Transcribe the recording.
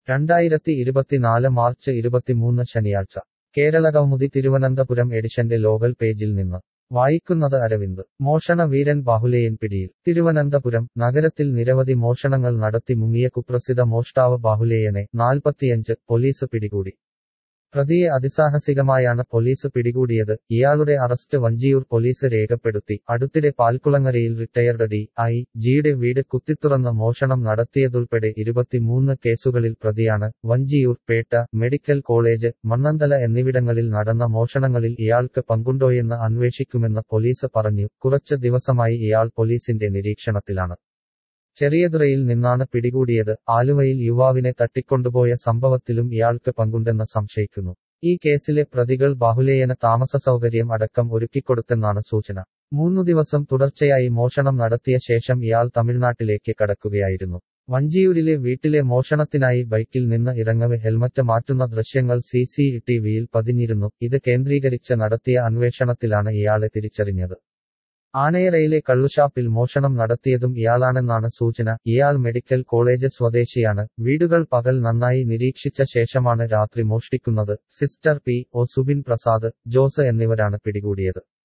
രണ്ടായിരത്തി ഇരുപത്തിനാല് മാർച്ച് ഇരുപത്തിമൂന്ന് ശനിയാഴ്ച കേരളകൗമുദി തിരുവനന്തപുരം എഡിഷന്റെ ലോകൽ പേജിൽ നിന്ന് വായിക്കുന്നത് അരവിന്ദ് മോഷണ വീരൻ ബാഹുലേയൻ പിടിയിൽ തിരുവനന്തപുരം നഗരത്തിൽ നിരവധി മോഷണങ്ങൾ നടത്തി മുങ്ങിയ കുപ്രസിദ്ധ മോഷ്ടാവ് ബാഹുലേയനെ നാൽപ്പത്തിയഞ്ച് പോലീസ് പിടികൂടി പ്രതിയെ അതിസാഹസികമായാണ് പോലീസ് പിടികൂടിയത് ഇയാളുടെ അറസ്റ്റ് വഞ്ചിയൂർ പോലീസ് രേഖപ്പെടുത്തി അടുത്തിടെ പാൽക്കുളങ്ങരയിൽ റിട്ടയർഡ് ഡി ഐ ജിയുടെ വീട് കുത്തിത്തുറന്ന് മോഷണം നടത്തിയതുൾപ്പെടെ ഇരുപത്തിമൂന്ന് കേസുകളിൽ പ്രതിയാണ് വഞ്ചിയൂർ പേട്ട മെഡിക്കൽ കോളേജ് മണ്ണന്തല എന്നിവിടങ്ങളിൽ നടന്ന മോഷണങ്ങളിൽ ഇയാൾക്ക് പങ്കുണ്ടോയെന്ന് അന്വേഷിക്കുമെന്ന് പോലീസ് പറഞ്ഞു കുറച്ച് ദിവസമായി ഇയാൾ പോലീസിന്റെ നിരീക്ഷണത്തിലാണ് ചെറിയതുറയിൽ നിന്നാണ് പിടികൂടിയത് ആലുവയിൽ യുവാവിനെ തട്ടിക്കൊണ്ടുപോയ സംഭവത്തിലും ഇയാൾക്ക് പങ്കുണ്ടെന്ന് സംശയിക്കുന്നു ഈ കേസിലെ പ്രതികൾ ബാഹുലേയന താമസ സൗകര്യം അടക്കം ഒരുക്കിക്കൊടുത്തെന്നാണ് സൂചന മൂന്നു ദിവസം തുടർച്ചയായി മോഷണം നടത്തിയ ശേഷം ഇയാൾ തമിഴ്നാട്ടിലേക്ക് കടക്കുകയായിരുന്നു വഞ്ചിയൂരിലെ വീട്ടിലെ മോഷണത്തിനായി ബൈക്കിൽ നിന്ന് ഇറങ്ങവെ ഹെൽമറ്റ് മാറ്റുന്ന ദൃശ്യങ്ങൾ സി സി ടിവിയിൽ പതിഞ്ഞിരുന്നു ഇത് കേന്ദ്രീകരിച്ച് നടത്തിയ അന്വേഷണത്തിലാണ് ഇയാളെ തിരിച്ചറിഞ്ഞത് ആനയറയിലെ കള്ളുഷാപ്പിൽ മോഷണം നടത്തിയതും ഇയാളാണെന്നാണ് സൂചന ഇയാൾ മെഡിക്കൽ കോളേജ് സ്വദേശിയാണ് വീടുകൾ പകൽ നന്നായി നിരീക്ഷിച്ച ശേഷമാണ് രാത്രി മോഷ്ടിക്കുന്നത് സിസ്റ്റർ പി ഒ സുബിൻ പ്രസാദ് ജോസ് എന്നിവരാണ് പിടികൂടിയത്